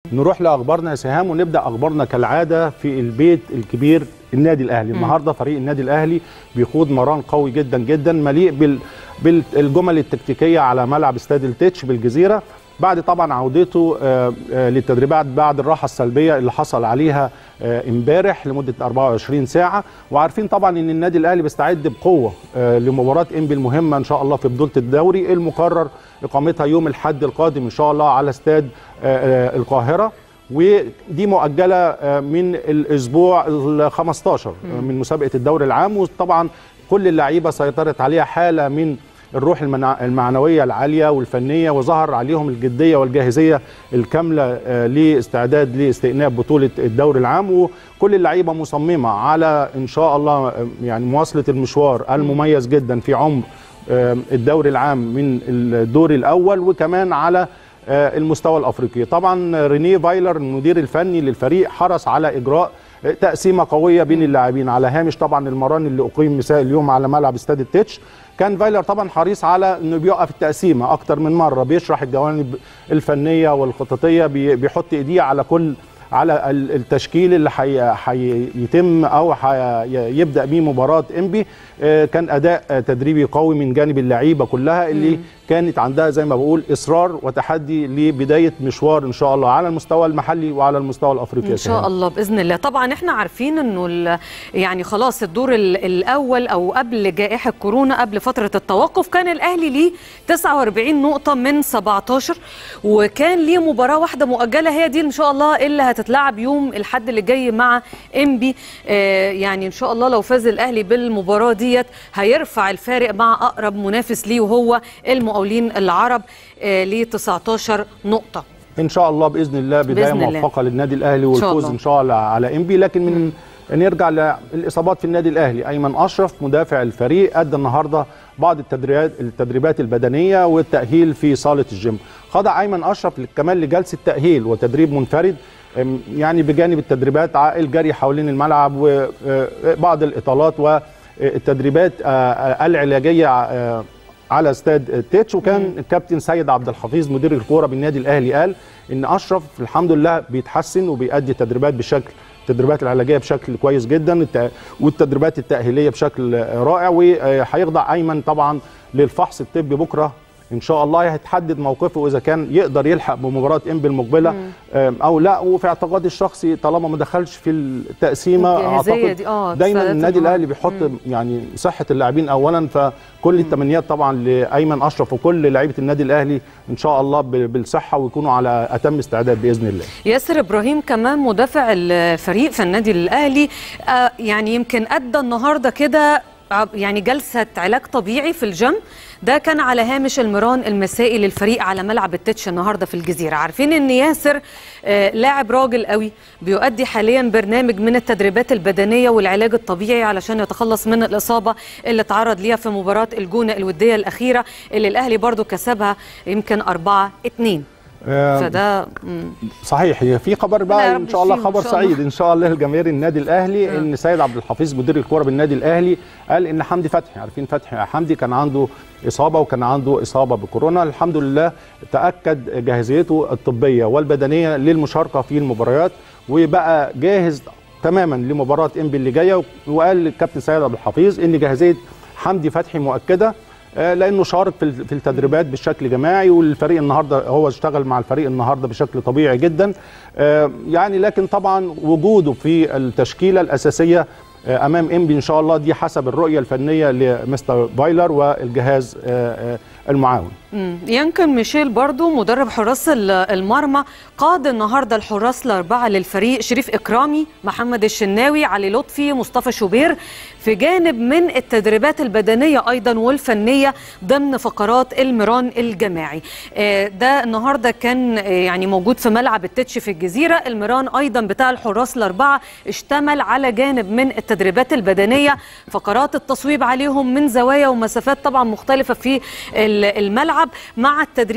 نروح لاخبارنا يا سهام ونبدا اخبارنا كالعاده في البيت الكبير النادي الاهلي النهارده فريق النادي الاهلي بيخوض مران قوي جدا جدا مليء بال بالجمل التكتيكيه على ملعب استاد التتش بالجزيره بعد طبعا عودته آه، آه، للتدريبات بعد الراحه السلبيه اللي حصل عليها آه، امبارح لمده 24 ساعه وعارفين طبعا ان النادي الاهلي بيستعد بقوه آه، لمباراه انبي المهمه ان شاء الله في بطوله الدوري المقرر اقامتها يوم الاحد القادم ان شاء الله على استاد آه، آه، القاهره ودي مؤجله آه، من الاسبوع ال 15 من مسابقه الدوري العام وطبعا كل اللعيبه سيطرت عليها حاله من الروح المنع- المعنويه العاليه والفنيه وظهر عليهم الجديه والجاهزيه الكامله آه، لاستعداد لاستئناف بطوله الدوري العام وكل اللعيبه مصممه على ان شاء الله آه، يعني مواصله المشوار المميز جدا في عمر آه، الدوري العام من الدور الاول وكمان على آه، المستوى الافريقي طبعا رينيه فايلر المدير الفني للفريق حرص على اجراء آه، تقسيمه قويه بين اللاعبين على هامش طبعا المران اللي اقيم مساء اليوم على ملعب استاد التتش كان فايلر طبعا حريص على انه بيوقف التقسيمه اكتر من مره بيشرح الجوانب الفنيه والخططيه بي- بيحط ايديه على كل على ال- التشكيل اللي حي- هيتم او يبدا بيه مباراه انبي آه، كان اداء آه، تدريبي قوي من جانب اللعيبه كلها اللي كانت عندها زي ما بقول اصرار وتحدي لبدايه مشوار ان شاء الله على المستوى المحلي وعلى المستوى الافريقي يا ان شاء سهام. الله باذن الله طبعا احنا عارفين انه ال- يعني خلاص الدور ال- الاول او قبل جائحه كورونا قبل فتره التوقف كان الاهلي ليه 49 نقطه من 17 وكان ليه مباراه واحده مؤجله هي دي ان شاء الله اللي هتتلعب يوم الاحد اللي جاي مع انبي آه يعني ان شاء الله لو فاز الاهلي بالمباراه ديت هيرفع الفارق مع اقرب منافس ليه وهو المقاولين العرب آه ليه 19 نقطه ان شاء الله باذن الله بدايه بإذن الله. موفقه للنادي الاهلي إن شاء والفوز الله. ان شاء الله على انبي لكن من نرجع للاصابات في النادي الاهلي ايمن اشرف مدافع الفريق ادى النهارده بعض التدريبات التدريبات البدنيه والتاهيل في صاله الجيم خضع ايمن اشرف كمان لجلسه تاهيل وتدريب منفرد أم، يعني بجانب التدريبات ع- الجري حوالين الملعب وبعض الاطالات والتدريبات آه، آه، العلاجيه آه، على استاد تيتش وكان الكابتن سيد عبد الحفيظ مدير الكوره بالنادي الاهلي قال ان اشرف الحمد لله بيتحسن وبيأدي تدريبات بشكل التدريبات العلاجيه بشكل كويس جدا الت- والتدريبات التاهيليه بشكل رائع وهيخضع ايمن طبعا للفحص الطبي بكره ان شاء الله هيتحدد موقفه اذا كان يقدر يلحق بمباراه انبي المقبله آم، او لا وفي اعتقادي الشخصي طالما ما دخلش في التقسيمه الجاهزية اعتقد دي، آه، دايما سنة النادي النهار. الاهلي بيحط يعني صحه اللاعبين اولا فكل التمنيات طبعا لايمن اشرف وكل لعيبه النادي الاهلي ان شاء الله ب- بالصحه ويكونوا على اتم استعداد باذن الله ياسر ابراهيم كمان مدافع الفريق في النادي الاهلي آه، يعني يمكن ادى النهارده كده ع- يعني جلسه علاج طبيعي في الجيم ده كان على هامش المران المسائي للفريق على ملعب التتش النهارده في الجزيره عارفين ان ياسر آه، لاعب راجل قوي بيؤدي حاليا برنامج من التدريبات البدنيه والعلاج الطبيعي علشان يتخلص من الاصابه اللي تعرض ليها في مباراه الجونه الوديه الاخيره اللي الاهلي برضو كسبها يمكن 4 2 آه، فده مم. صحيح هي في خبر ربنا بقى يا ان رب شاء الله يشفيهم خبر إن شاء الله. سعيد ان شاء الله لجماهير النادي الاهلي ان سيد عبد الحفيظ مدير الكوره بالنادي الاهلي قال ان حمدي فتحي عارفين فتحي حمدي كان عنده اصابه وكان عنده اصابه بكورونا الحمد لله تاكد جاهزيته الطبيه والبدنيه للمشاركه في المباريات وبقى جاهز تماما لمباراه انبي اللي جايه وقال الكابتن سيد عبد الحفيظ ان جاهزيه حمدي فتحي مؤكده آه، لانه شارك في في التدريبات بشكل جماعي والفريق النهارده هو اشتغل مع الفريق النهارده بشكل طبيعي جدا آه، يعني لكن طبعا وجوده في التشكيله الاساسيه آه، امام انبي ان شاء الله دي حسب الرؤيه الفنيه لمستر فايلر والجهاز آه، آه، المعاون مم. يمكن ميشيل برضو مدرب حراس ال- المرمى قاد النهارده الحراس الاربعه للفريق شريف اكرامي محمد الشناوي علي لطفي مصطفى شوبير في جانب من التدريبات البدنيه ايضا والفنيه ضمن فقرات المران الجماعي آه، ده النهارده كان آه، يعني موجود في ملعب التتش في الجزيره المران ايضا بتاع الحراس الاربعه اشتمل على جانب من التدريبات البدنيه فقرات التصويب عليهم من زوايا ومسافات طبعا مختلفه في ال- الملعب مع التدريب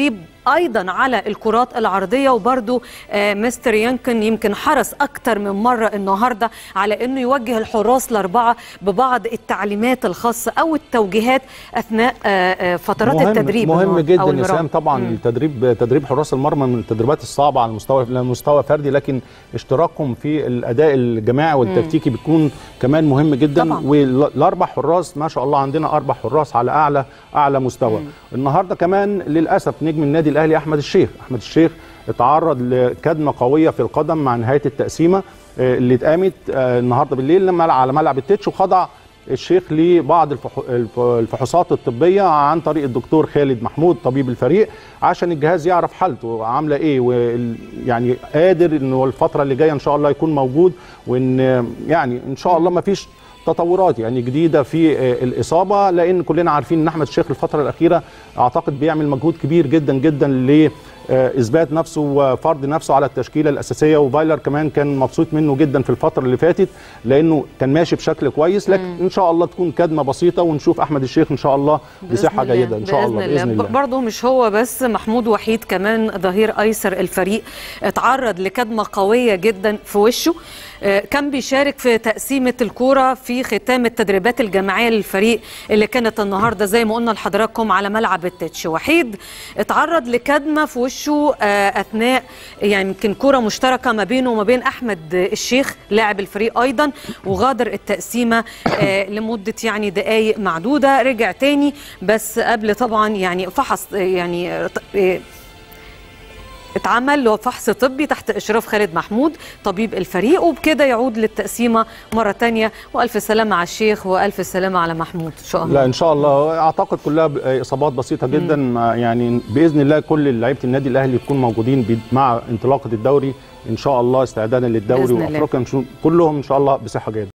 ايضا على الكرات العرضيه وبرده مستر يانكن يمكن حرص اكتر من مره النهارده على انه يوجه الحراس الاربعه ببعض التعليمات الخاصه او التوجيهات اثناء آه، آه، فترات مهم التدريب مهم النهاردة جدا أو يا المران. سام طبعا مم. التدريب تدريب حراس المرمى من التدريبات الصعبه على المستوى على مستوى فردي لكن اشتراكهم في الاداء الجماعي والتكتيكي بيكون كمان مهم جدا طبعاً. والاربع حراس ما شاء الله عندنا اربع حراس على اعلى اعلى مستوى النهارده كمان للاسف نجم النادي الاهلي احمد الشيخ احمد الشيخ اتعرض لكدمه قويه في القدم مع نهايه التقسيمه آه، اللي اتقامت آه، النهارده بالليل لما على ملعب التتش وخضع الشيخ لبعض الفحو- الف- الفحوصات الطبيه عن طريق الدكتور خالد محمود طبيب الفريق عشان الجهاز يعرف حالته عامله ايه ويعني قادر انه الفتره اللي جايه ان شاء الله يكون موجود وان يعني ان شاء الله ما فيش تطورات يعني جديده في آه، الاصابه لان كلنا عارفين ان احمد الشيخ الفتره الاخيره اعتقد بيعمل مجهود كبير جدا جدا ل آه، اثبات نفسه وفرض نفسه على التشكيله الاساسيه وفايلر كمان كان مبسوط منه جدا في الفتره اللي فاتت لانه كان ماشي بشكل كويس لكن ان شاء الله تكون كدمه بسيطه ونشوف احمد الشيخ ان شاء الله بصحه بإذن الله. جيده ان شاء الله باذن الله برضه مش هو بس محمود وحيد كمان ظهير ايسر الفريق اتعرض لكدمه قويه جدا في وشه آه، كان بيشارك في تقسيمه الكوره في ختام التدريبات الجماعيه للفريق اللي كانت النهارده زي ما قلنا لحضراتكم على ملعب التتش وحيد اتعرض لكدمه في وشه آه، اثناء يعني يمكن كوره مشتركه ما بينه وما بين احمد الشيخ لاعب الفريق ايضا وغادر التقسيمه آه، لمده يعني دقائق معدوده رجع تاني بس قبل طبعا يعني فحص يعني آه، اتعمل له فحص طبي تحت اشراف خالد محمود طبيب الفريق وبكده يعود للتقسيمه مره تانية والف سلامه على الشيخ والف سلامه على محمود ان شاء الله لا ان شاء الله اعتقد كلها ب- اصابات بسيطه جدا ما- يعني باذن الله كل لعيبه النادي الاهلي يكون موجودين بي- مع انطلاقه الدوري ان شاء الله استعدادا للدوري بإذن الله. وافريقيا نشوف- كلهم ان شاء الله بصحه جيده